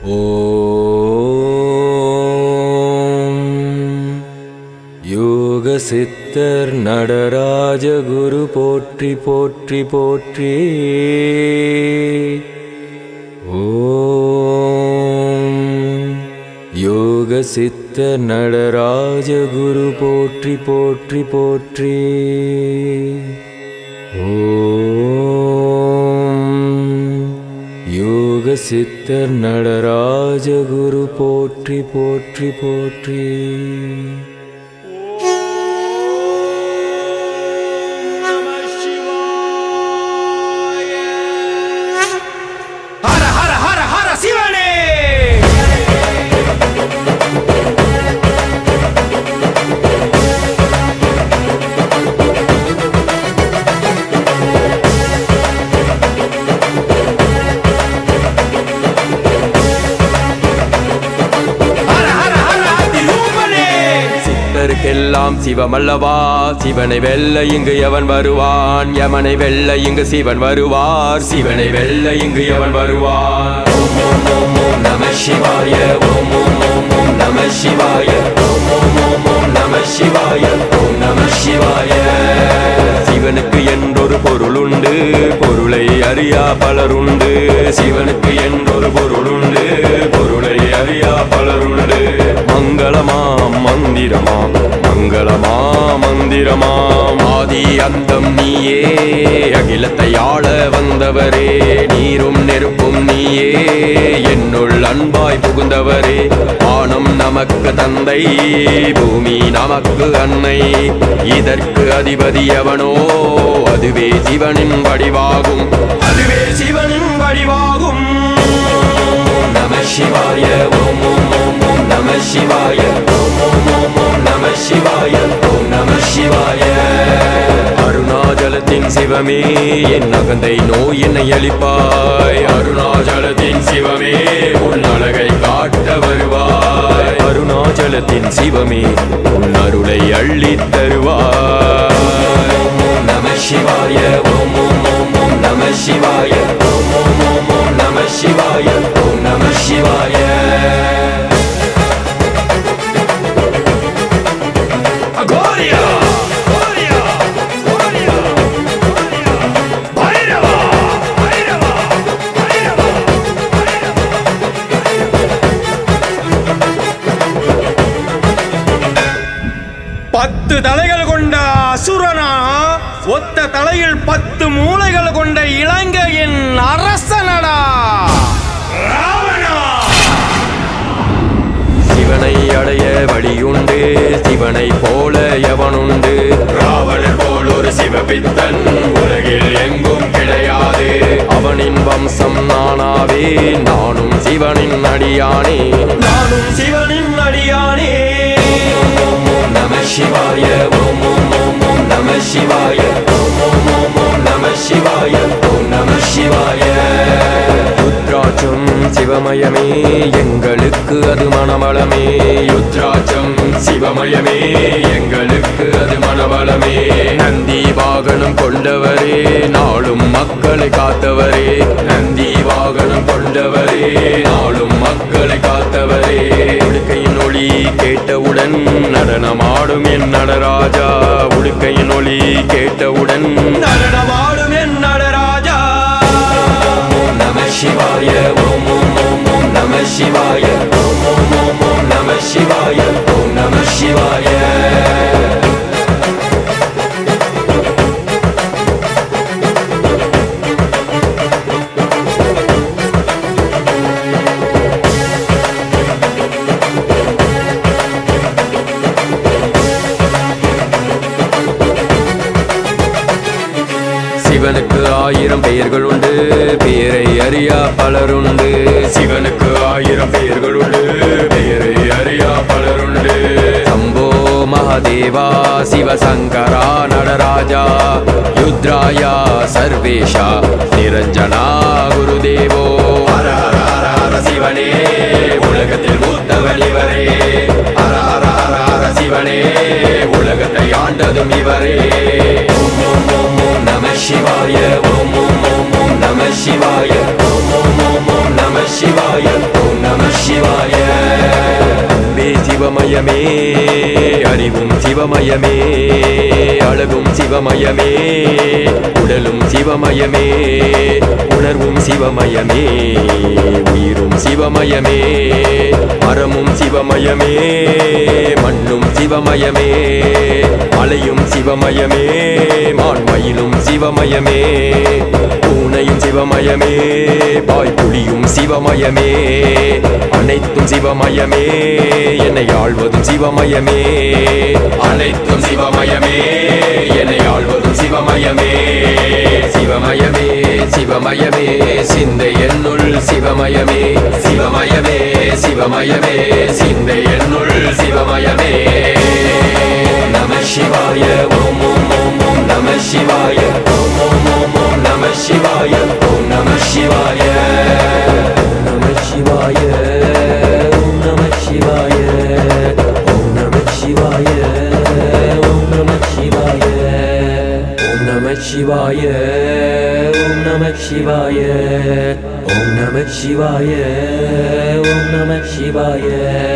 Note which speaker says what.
Speaker 1: ஓம் யோக சித்தர் நடராஜ குரு போற்றி போற்றி போற்றி ஓம் யோக சித்தர் நடராஜ குரு போற்றி போற்றி போற்றி ஓம் யோக சித்தர் நடராஜ குரு போற்றி போற்றி போற்றி
Speaker 2: ஹர ஹர ஹர ஹர சிவனே ஹர ஹர ஹர அதிரூபனே
Speaker 1: சித்தருக்கெல்லாம் சிவமல்லவா சிவனை வெல்ல இங்கு எவன் வருவான் யமனை வெல்ல இங்கு சிவன் வருவார் சிவனை வெல்ல இங்கு எவன் வருவான் ஓம் ஓம் ஓம் ஓம் நம சிவாய ஓம் ஓம் ஓம் ஓம் நம சிவாய ஓம் ஓம் ஓம் ஓம் நம சிவாய ஓம் நம சிவாய சிவனுக்கு என்றொரு பொருளுண்டு பொருளை அறியா பலருண்டு சிவனுக்கு என்றொரு பொருளுண்டு பொருளை அறியா பலருண்டு மங்களமாம் மந்திரமாம் மங்களமாம் மந்திரமாம் ஆதி அந்தம் நீயே அகிலத்தை ஆள வந்தவரே நீரும் நெருப்பும் நீயே என்னுள் அன்பாய் புகுந்தவரே வானம் நமக்கு தந்தை பூமி நமக்கு அன்னை இதற்கு அதிபதி எவனோ அதுவே சிவனின் வடிவாகும் அதுவே சிவனின் வடிவாகும் நம சிவாய ஓம் ஓம் ஓம் ஓம் நம சிவாய ஓம் ஓம் ஓம் ஓம் நம சிவாய ஓம் நம சிவாய அருணாச்சலத்தின் சிவமே என் அகந்தை நோய் என்னை அளிப்பாய் அருணாச்சலத்தின் சிவமே உன் அழகை காட்ட வருவாய் அருணாச்சலத்தின் சிவமே உன் அருளை அள்ளித் தருவாய் ஓம் ஓம் நம சிவாய ஓம் ஓம் ஓம் ஓம் நம சிவாய ஓம் ஓம் ஓம் ஓம் நம சிவாய ஓம் நம சிவாய
Speaker 2: அகோரியா கோரியா கோரியா கோரியா பைரவா பைரவா பைரவா பைரவா பத்து தலைகள் கொண்ட அசுரனா ஒத்த தலையில் பத்து மூளைகள் கொண்ட இலங்கையின் அரசனடா ராவணா
Speaker 1: சிவனை அடைய வழியுண்டு சிவனை போல எவனுண்டு ராவணன் போல் ஒரு சிவபித்தன் உலகில் எங்கும் கிடையாது அவனின் வம்சம் நானாவே நானும் சிவனின் அடியானே நானும் சிவனின் அடியானே ஓம் ஓம் ஓம் நம சிவாய ஓம் ஓம் ஓம் ஓம் நம சிவாய ஓம் ஓம் ஓம் ஓம் நம சிவாய ஓம் நம சிவாய ருத்ராட்சம் சிவமயமே எங்களுக்கு அது மனவளமே ருத்ராட்சம் சிவமயமே எங்களுக்கு அது மனவளமே நந்தி வாகனம் கொண்டவரே நாளும் மக்களை காத்தவரே நந்தி வாகனம் கொண்டவரே நாளும் மக்களை காத்தவரே உடுக்கையின் ஒளி கேட்டவுடன் நடனமாடும் என் நடராஜா உடுக்கையின் ஒளி கேட்டவுடன் நடனமாடும் என் நடராஜா ஓம் நம சிவாய ஓம் ஓம் ஓம் ஓம் நம சிவாய ஓம் ஓம் ஓம் ஓம் நம சிவாய ஓம் நம சிவாய சிவனுக்கு ஆயிரம் பெயர்கள் உண்டு பெயரை அறியா பலருண்டு சிவனுக்கு ஆயிரம் பெயர்கள் உண்டு பெயரை அறியா பலருண்டு சம்போ மகாதேவா சிவசங்கரா நடராஜா யுத்ராயா சர்வேஷா நிரஞ்சனா குருதேவோ ஹர ஹர ஹர ஹர சிவனே உலகத்தில் மூத்தவன் இவரே ஹர ஹர ஹர ஹர சிவனே உலகத்தை ஆண்டதும் இவரே ஓம் ஓம் ஓம் ஓம் நம சிவாய ஓம் ஓம் ஓம் ஓம் நம சிவாய ஓம் ஓம் ஓம் ஓம் நம சிவாய ஓம் நம சிவமயமே அறிவும் சிவமயமே அழகும் சிவமயமே உடலும் சிவமயமே உணர்வும் சிவமயமே உயிரும் சிவமயமே மரமும் சிவமயமே மண்ணும் சிவமயமே மலையும் சிவமயமே மான்மயிலும் சிவமயமே பூனையும் சிவமயமே பாய்ப்புலியும் சிவமயமே அனைத்தும் சிவமயமே என்னை ஆள்வதும் சிவமயமே அனைத்தும் சிவமயமே என்னை ஆள்வதும் சிவமயமே சிவமயமே சிவமயமே சிந்தை என்னுள் சிவமயமே சிவமயமே சிவமயமே சிந்தை என்னுள் சிவமயமே நம சிவாய ஓம் ஓம் ஓம் ஓம் நம சிவாய ஓம் ஓம் ஓம் ஓம் நம சிவாய ஓம் நம சிவாய ஓம் நம சிவாய ஓம் நம சிவாய ஓம் நம சிவாய ஓம் நம சிவாய ஓம் நம சிவாய ஓம் நம சிவாய ஓம் நம சிவாய ஓம் நம சிவாய